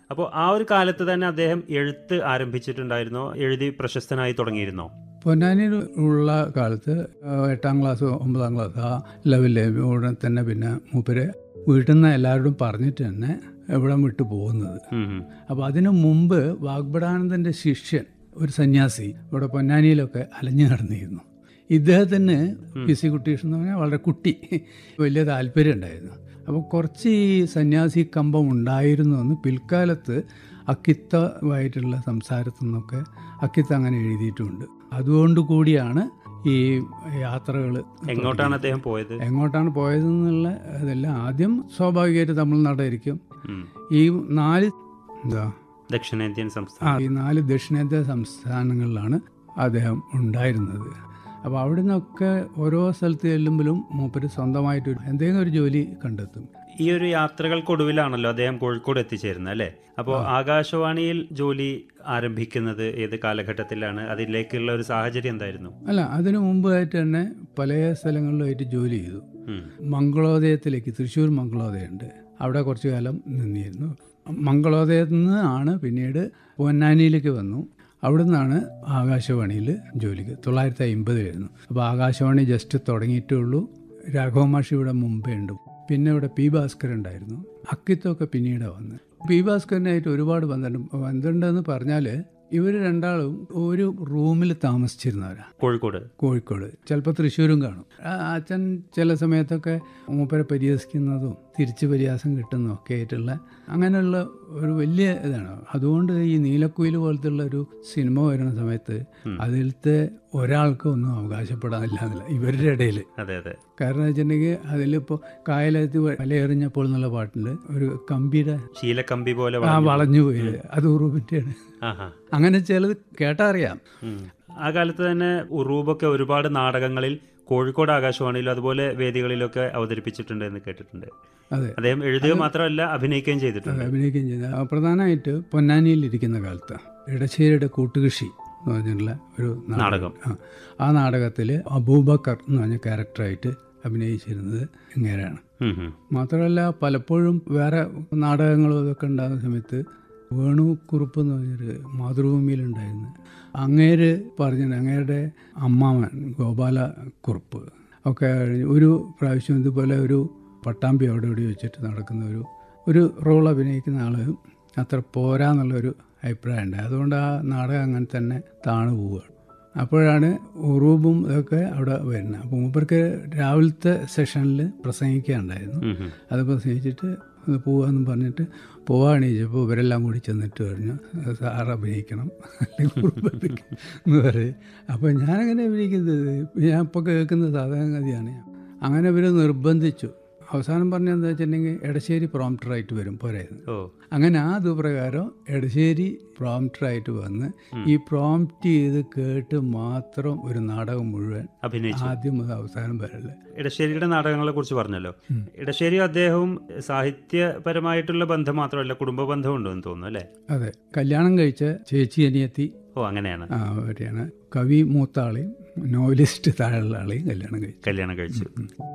അപ്പോൾ ആ ഒരു കാലത്ത് തന്നെ അദ്ദേഹം എഴുത്ത് ആരംഭിച്ചിട്ടുണ്ടായിരുന്നോ എഴുതി പ്രശസ്തനായി തുടങ്ങിയിരുന്നോ പൊന്നാനിയിൽ ഉള്ള കാലത്ത് ആ, എട്ടാം ക്ലാസ് ഒമ്പതാം ക്ലാസ് ആ ലെവലിൽ ഉടനെ തന്നെ പിന്നെ മൂപ്പര് വീട്ടിൽ നിന്ന് എല്ലാവരോടും പറഞ്ഞിട്ട് തന്നെ ഇവിടം വിട്ടു പോകുന്നത് ഉം, ഉം. അപ്പോൾ അതിനു മുമ്പ് വാഗ്ബടാനന്ദൻ്റെ ശിഷ്യൻ ഒരു സന്യാസി ഇവിടെ പൊന്നാനിയിലൊക്കെ അലഞ്ഞു നടന്നിരുന്നു ഇദ്ദേഹത്തിന് പി സി കുട്ടീഷ് എന്ന് പറഞ്ഞാൽ വളരെ കുട്ടി വലിയ താല്പര്യം ഉണ്ടായിരുന്നു അപ്പോൾ കുറച്ച് ഈ സന്യാസി കമ്പം ഉണ്ടായിരുന്നു എന്ന് പിൽക്കാലത്ത് അക്കിത്തമായിട്ടുള്ള സംസാരത്തിൽ നിന്നൊക്കെ അക്കിത്ത അങ്ങനെ എഴുതിയിട്ടുമുണ്ട് അതുകൊണ്ട് കൂടിയാണ് ഈ യാത്രകൾ എങ്ങോട്ടാണ് അദ്ദേഹം പോയത് എങ്ങോട്ടാണ് പോയതെന്നുള്ള ഇതെല്ലാം ആദ്യം സ്വാഭാവികമായിട്ട് തമിഴ്നാടായിരിക്കും ഉം. ഈ നാല് എന്താ ദക്ഷിണേന്ത്യൻ ആ സംസ്ഥാനം ഈ നാല് ദക്ഷിണേന്ത്യ സംസ്ഥാനങ്ങളിലാണ് അദ്ദേഹം ഉണ്ടായിരുന്നത് അപ്പോൾ അവിടെ നിന്നൊക്കെ ഓരോ സ്ഥലത്ത് ചെല്ലുമ്പോഴും മൂപ്പര് സ്വന്തമായിട്ട് ഒരു- എന്തെങ്കിലും ഒരു ജോലി കണ്ടെത്തും ഈ ഒരു യാത്രകൾക്കൊടുവിലാണല്ലോ അദ്ദേഹം കോഴിക്കോട് എത്തിച്ചേരുന്നത് അല്ലേ അപ്പോൾ ആകാശവാണിയിൽ ജോലി ആരംഭിക്കുന്നത് ഏത് കാലഘട്ടത്തിലാണ് അതിലേക്കുള്ള ഒരു സാഹചര്യം എന്തായിരുന്നു അല്ല അതിനു മുമ്പായിട്ട് തന്നെ പല സ്ഥലങ്ങളിലുമായിട്ട് ജോലി ചെയ്തു ഉം. മംഗളോദയത്തിലേക്ക് തൃശ്ശൂർ മംഗളോദയുണ്ട് അവിടെ കുറച്ചു കാലം നിന്നിരുന്നു മംഗളോദയത്തിൽ നിന്ന് ആണ് പിന്നീട് പൊന്നാനിയിലേക്ക് വന്നു അവിടെ നിന്നാണ് ആകാശവാണിയിൽ ജോലിക്ക് തൊള്ളായിരത്തി അമ്പതിലായിരുന്നു അപ്പോൾ ആകാശവാണി ജസ്റ്റ് തുടങ്ങിയിട്ടേ ഉള്ളൂ രാഘവ മാഷി ഇവിടെ മുമ്പേ ഉണ്ട് പിന്നെ ഇവിടെ പി ഭാസ്കർ ഉണ്ടായിരുന്നു അക്കിത്തൊക്കെ പിന്നീടാണ് വന്ന് പി ഭാസ്കറിനായിട്ട് ഒരുപാട് ബന്ധമുണ്ട് ബന്ധമുണ്ടെന്ന് പറഞ്ഞാൽ ഇവർ രണ്ടാളും ഒരു റൂമിൽ താമസിച്ചിരുന്നവരാ കോഴിക്കോട് കോഴിക്കോട് ചിലപ്പോൾ തൃശ്ശൂരും കാണും ആ അച്ഛൻ ചില സമയത്തൊക്കെ മൂപ്പരെ പരിഹസിക്കുന്നതും തിരിച്ച് പരിഹാസം കിട്ടുന്നതും ഒക്കെ ആയിട്ടുള്ള അങ്ങനെയുള്ള ഒരു വലിയ ഇതാണ് അതുകൊണ്ട് ഈ നീലക്കുയിൽ പോലത്തെ ഉള്ള ഒരു സിനിമ വരുന്ന സമയത്ത് അതിലത്തെ ഒരാൾക്കും ഒന്നും അവകാശപ്പെടാനില്ല എന്നില്ല ഇവരുടെ ഇടയിൽ അതെ അതെ കാരണം വെച്ചിട്ടുണ്ടെങ്കിൽ അതിലിപ്പോൾ കായലെത്തി വലയെറിഞ്ഞപ്പോൾ എന്നുള്ള പാട്ടുണ്ട് ഒരു കമ്പിയുടെ ശീലക്കമ്പി പോലെ ആ വളഞ്ഞു. വളഞ്ഞു പോയത് അത് ഉറുപ്പിൻ്റെയാണ് ആഹാ അങ്ങനെ ചിലത് കേട്ടറിയാം ഉം. ആ കാലത്ത് തന്നെ ഉറൂബൊക്കെ ഒരുപാട് നാടകങ്ങളിൽ കോഴിക്കോട് ആകാശവാണിയിലും അതുപോലെ വേദികളിലൊക്കെ അവതരിപ്പിച്ചിട്ടുണ്ട് എന്ന് കേട്ടിട്ടുണ്ട് അതെ അദ്ദേഹം എഴുതുക മാത്രമല്ല അഭിനയിക്കുകയും ചെയ്തിട്ടുണ്ട് അഭിനയിക്കുകയും ചെയ്ത ആ, പ്രധാനമായിട്ട് പൊന്നാനിയിൽ ഇരിക്കുന്ന കാലത്ത് ഇടശ്ശേരിയുടെ കൂട്ടുകൃഷി എന്ന് പറഞ്ഞിട്ടുള്ള ഒരു നാടകം. ആ. ആ നാടകത്തിൽ അബൂബക്കർ എന്ന് പറഞ്ഞ ക്യാരക്ടറായിട്ട് അഭിനയിച്ചിരുന്നത് ഇങ്ങനെയാണ് ഉം, ഉം. മാത്രമല്ല പലപ്പോഴും വേറെ നാടകങ്ങളും ഇതൊക്കെ ഉണ്ടാകുന്ന സമയത്ത് വേണു കുറുപ്പ് എന്ന് പറഞ്ഞൊരു മാതൃഭൂമിയിലുണ്ടായിരുന്നു അങ്ങേര് പറഞ്ഞിട്ട് അങ്ങേരുടെ അമ്മാവൻ ഗോപാല കുറുപ്പ് ഒക്കെ ഒരു പ്രാവശ്യം ഇതുപോലെ ഒരു പട്ടാമ്പി അവിടെ ഇവിടെ വെച്ചിട്ട് നടക്കുന്ന ഒരു ഒരു റോൾ അഭിനയിക്കുന്ന ആൾ അത്ര പോരാന്നുള്ളൊരു അഭിപ്രായം ഉണ്ട് അതുകൊണ്ട് ആ നാടകം അങ്ങനെ തന്നെ താണു പോവുകയാണ് അപ്പോഴാണ് ഉറൂബും ഇതൊക്കെ അവിടെ വരുന്നത് അപ്പോൾ മൂപ്പർക്ക് രാവിലത്തെ സെഷനിൽ പ്രസംഗിക്കാനുണ്ടായിരുന്നു ഉം, ഉം. അത് പ്രസംഗിച്ചിട്ട് ഒന്ന് പോവാന്ന് പറഞ്ഞിട്ട് പോവാണീച്ചപ്പോൾ ഇവരെല്ലാം കൂടി ചെന്നിട്ട് പറഞ്ഞു സാർ അഭിനയിക്കണം അല്ലെങ്കിൽ കുറുപ്പ് അഭിനയിക്കണം എന്ന് പറയും അപ്പോൾ ഞാനങ്ങനെ അഭിനയിക്കുന്നത് ഞാൻ ഇപ്പോൾ കേൾക്കുന്ന സാധാരണഗതിയാണ് അങ്ങനെ ഇവർ നിർബന്ധിച്ചു അവസാനം പറഞ്ഞെന്താ വെച്ചിട്ടുണ്ടെങ്കിൽ എടശ്ശേരി പ്രോംപ്റ്ററായിട്ട് വരും പോരായിരുന്നു ഓ അങ്ങനെ ആ അതുപ്രകാരം എടശ്ശേരി പ്രോംപ്റ്ററായിട്ട് വന്ന് ഈ പ്രോംപ്റ്റ് ചെയ്ത് കേട്ട് മാത്രം ഒരു നാടകം മുഴുവൻ അഭിനയിച്ചു ആദ്യം മുതൽ അവസാനം വരല്ലേ ഇടശ്ശേരിയുടെ നാടകങ്ങളെ കുറിച്ച് പറഞ്ഞല്ലോ ഇടശ്ശേരി അദ്ദേഹവും സാഹിത്യപരമായിട്ടുള്ള ബന്ധം മാത്രമല്ല കുടുംബ ബന്ധം ഉണ്ടെന്ന് തോന്നുന്നു അല്ലേ അതെ കല്യാണം കഴിച്ച ചേച്ചി അനിയത്തി ഓ അങ്ങനെയാണ് ആ, അവരെയാണ് കവി മൂത്ത ആളെയും നോവലിസ്റ്റ് താഴെയുള്ള ആളെയും കല്യാണം കഴിച്ചു കല്യാണം കഴിച്ചു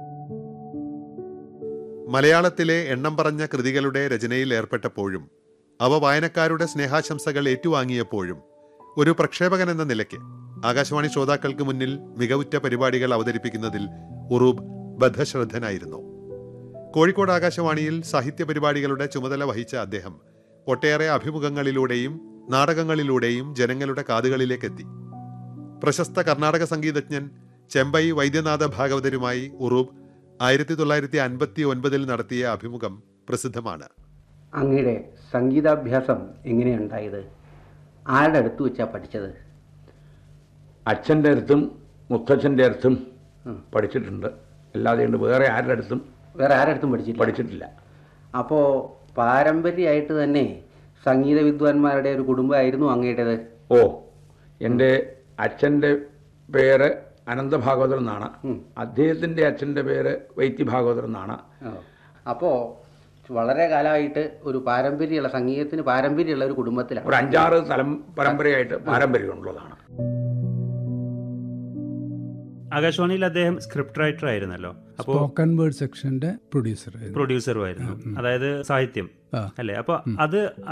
മലയാളത്തിലെ എണ്ണം പറഞ്ഞ കൃതികളുടെ രചനയിൽ ഏർപ്പെട്ടപ്പോഴും അവ വായനക്കാരുടെ സ്നേഹാശംസകൾ ഏറ്റുവാങ്ങിയപ്പോഴും ഒരു പ്രക്ഷേപകൻ എന്ന നിലയ്ക്ക് ആകാശവാണി ശ്രോതാക്കൾക്ക് മുന്നിൽ മികവുറ്റ പരിപാടികൾ അവതരിപ്പിക്കുന്നതിൽ ഉറൂബ് ബദ്ധശ്രദ്ധനായിരുന്നു കോഴിക്കോട് ആകാശവാണിയിൽ സാഹിത്യ പരിപാടികളുടെ ചുമതല വഹിച്ച അദ്ദേഹം ഒട്ടേറെ അഭിമുഖങ്ങളിലൂടെയും നാടകങ്ങളിലൂടെയും ജനങ്ങളുടെ കാതുകളിലേക്കെത്തി പ്രശസ്ത കർണാടക സംഗീതജ്ഞൻ ചെമ്പൈ വൈദ്യനാഥ ഭാഗവതരുമായി ഉറൂബ് ആയിരത്തി തൊള്ളായിരത്തി അൻപത്തി ഒൻപതിൽ നടത്തിയ അഭിമുഖം പ്രസിദ്ധമാണ് അങ്ങയുടെ സംഗീതാഭ്യാസം എങ്ങനെയുണ്ടായത് ആരുടെ അടുത്ത് വെച്ചാ പഠിച്ചത് അച്ഛൻ്റെ അടുത്തും മുത്തച്ഛൻ്റെ അടുത്തും പഠിച്ചിട്ടുണ്ട് അല്ലാതെ ഉണ്ട് വേറെ ആരുടെ അടുത്തും വേറെ ആരുടെ അടുത്തും പഠിച്ചില്ല പഠിച്ചിട്ടില്ല അപ്പോൾ പാരമ്പര്യമായിട്ട് തന്നെ സംഗീത വിദ്വാൻമാരുടെ ഒരു കുടുംബമായിരുന്നു അങ്ങയുടേത് ഓ എൻ്റെ അച്ഛൻ്റെ പേര് അനന്തഭാഗവതർ എന്നാണ് അദ്ദേഹത്തിൻ്റെ അച്ഛൻ്റെ പേര് വൈദ്യഭാഗവതർ എന്നാണ് അപ്പോൾ വളരെ കാലമായിട്ട് ഒരു പാരമ്പര്യമുള്ള സംഗീതത്തിന് പാരമ്പര്യമുള്ള ഒരു കുടുംബത്തിലാണ് ഒരു അഞ്ചാറ് തലം പരമ്പരയായിട്ട് പാരമ്പര്യമുള്ളതാണ് ആകാശവാണിയിൽ അദ്ദേഹം സ്ക്രിപ്റ്റ് റൈറ്റർ ആയിരുന്നല്ലോ അപ്പോൾ സ്പോക്കൺ വേർഡ് സെക്ഷന്റെ പ്രൊഡ്യൂസർ പ്രൊഡ്യൂസറുമായിരുന്നു അതായത് സാഹിത്യം ആ. അല്ലേ അപ്പോൾ അത്